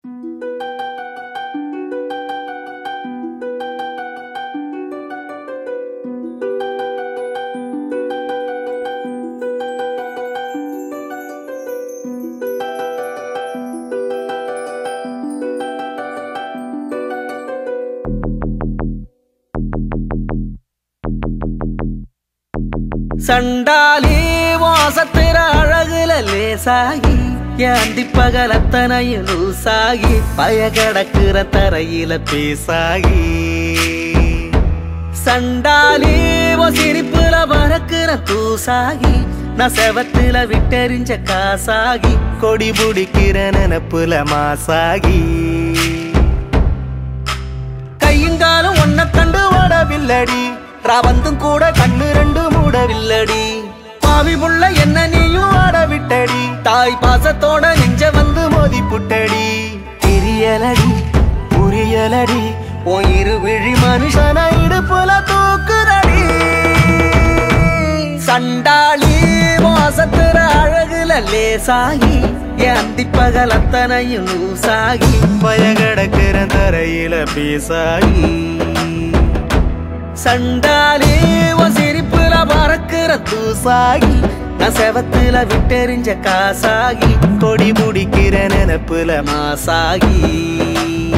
சண்டாலி வாசத்திர அழகுல லேசாகி ஏந்தி பகலத்தனையும் லூசாகி பய கடக்குற தரையில பேசாகி சண்டாலி ஓ சிரிப்புல பறக்குற தூசாகி நான் செவத்துல விட்டெறிஞ்ச காசாகி கொடி புடிக்கிற நினப்புல மாசாகி கையுங்காலும் ஒன்ன கண்டு ஓடவில்லடி ரவந்தும் கூட கண்ணு ரெண்டு மூடவில்லடி பாவி புள்ள என்ன நீயும் ஆட விட்டடி தாய் பாசத்தோட நெஞ்ச வந்து மோதி புட்டடி தெரியலடி புரியலடி உன் இரு விழி மனுஷன இடுப்புல தூக்குதடி சண்டாளி வாசத்துற அழகுல லேசாகி என் அந்திப்பகல் அத்தனையும் லூசாகி பயகடக்கிற தரையில பேசாகி சண்டாலி உன் சிரிப்புல பறக்கிற தூசாகி நான் செவத்துல விட்டெறிஞ்ச காசாகி கொடி முடிக்கிற நினப்புல மாசாகி